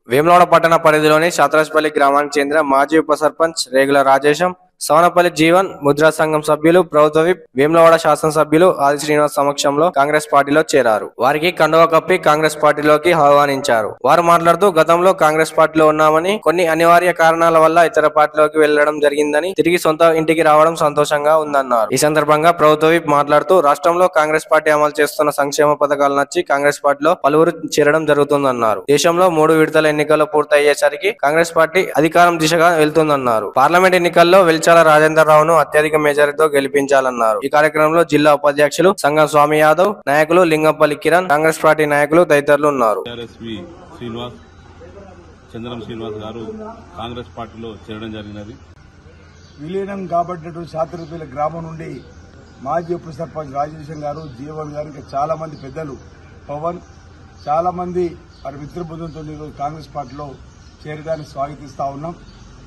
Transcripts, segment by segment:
వేములవాడ పట్టణ పరిధిలోని శాతరాజ్పల్లి గ్రామానికి చెందిన మాజీ ఉప సర్పంచ్ రేగుల రాజేశం సవనపల్లి జీవన్ ముద్రా సంఘం సభ్యులు ప్రభుత్వ విప్ వేములవాడ శాసనసభ్యులు ఆది శ్రీనివాస్ సమక్షంలో కాంగ్రెస్ పార్టీలో చేరారు వారికి కండువా కప్పి కాంగ్రెస్ పార్టీలోకి ఆహ్వానించారు వారు మాట్లాడుతూ గతంలో కాంగ్రెస్ పార్టీలో ఉన్నామని కొన్ని అనివార్య కారణాల వల్ల ఇతర పార్టీలోకి వెళ్లడం జరిగిందని తిరిగి సొంత ఇంటికి రావడం సంతోషంగా ఉందన్నారు ఈ సందర్భంగా ప్రభుత్వ విప్ మాట్లాడుతూ రాష్ట్రంలో కాంగ్రెస్ పార్టీ అమలు చేస్తున్న సంక్షేమ పథకాలు నచ్చి కాంగ్రెస్ పార్టీలో పలువురు చేరడం జరుగుతుందన్నారు దేశంలో మూడు విడతల ఎన్నికలు పూర్తయ్యేసరికి కాంగ్రెస్ పార్టీ అధికారం దిశగా వెళ్తుందన్నారు పార్లమెంట్ ఎన్నికల్లో వెల్చాల రాజేందర్ రావును అత్యధిక మెజారిటీతో గెలిపించాలన్నారు ఈ కార్యక్రమంలో జిల్లా ఉపాధ్యక్షులు సంగం స్వామి యాదవ్ నాయకులు లింగంపల్లి కిరణ్ కాంగ్రెస్ పార్టీ నాయకులు తదితరులు ఉన్నారు టిఆర్ఎస్వి శ్రీనివాస్ చంద్రం శ్రీనివాస్ గారు కాంగ్రెస్ పార్టీలో చేరడం జరిగినది విలీనం కాబట్టినటువంటి శాతరపల్లి గ్రామం నుండి మాజీ ఉప సర్పంచ్ రాజేశం గారు జీవన్ గారు ఇంకా చాలా మంది పెద్దలు పవన్ చాలా మంది వారి మిత్రబృందంతో ఈరోజు కాంగ్రెస్ పార్టీలో చేరడానికి స్వాగతిస్తా ఉన్నాం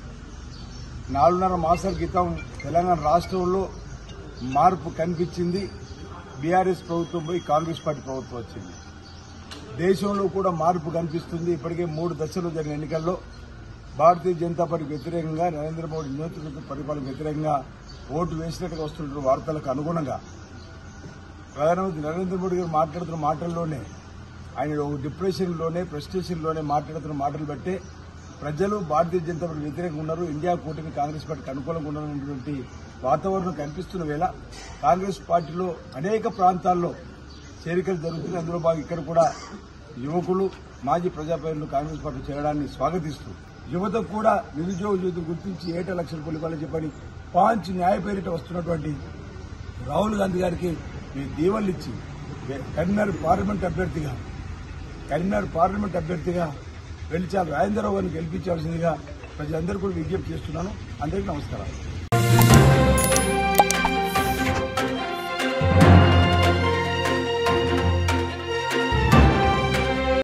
నాలుగున్నర మాసాల క్రితం తెలంగాణ రాష్ట్రంలో మార్పు కనిపించింది బీఆర్ఎస్ ప్రభుత్వం పోయి కాంగ్రెస్ పార్టీ ప్రభుత్వం వచ్చింది దేశంలో కూడా మార్పు కనిపిస్తుంది ఇప్పటికే మూడు దశలు జరిగిన ఎన్నికల్లో భారతీయ జనతా పార్టీకి వ్యతిరేకంగా నరేంద్ర మోడీ నేతృత్వ పరిపాలన వ్యతిరేకంగా ఓటు వేసినట్టుగా వస్తున్న వార్తలకు అనుగుణంగా ప్రధానమంత్రి నరేంద్ర మోడీ గారు మాట్లాడుతున్న మాటల్లోనే ఆయన ఒక డిప్రెషన్లోనే ఫ్రస్ట్రేషన్లోనే మాట్లాడుతున్న మాటలు బట్టే ప్రజలు భారతీయ జనతా పార్టీ వ్యతిరేకంగా ఉన్నారు ఇండియా కూటమి కాంగ్రెస్ పార్టీకి అనుకూలంగా ఉన్నటువంటి వాతావరణం కనిపిస్తున్న వేళ కాంగ్రెస్ పార్టీలో అనేక ప్రాంతాల్లో చేరికలు జరుగుతున్నాయి అందులో భాగంగా ఇక్కడ కూడా యువకులు మాజీ ప్రజాప్రతినిధులు కాంగ్రెస్ పార్టీ చేరడాన్ని స్వాగతిస్తూ యువతకు కూడా నిరుద్యోగ జీవితం గుర్తించి ఏటా లక్షల పొలిపాలని చెప్పని పాంచ్ న్యాయ పేరిట వస్తున్నటువంటి రాహుల్ గాంధీ గారికి మీ దీవెనలు ఇచ్చి కరీంనగర్ పార్లమెంట్ అభ్యర్థిగా కరీంనగర్ పార్లమెంట్ అభ్యర్థిగా వెలిచాల రాజేంద్రరావు గారిని గెలిపించాల్సిందిగా ప్రజలందరూ కూడా విజ్ఞప్తి చేస్తున్నాను అందరికీ నమస్కారం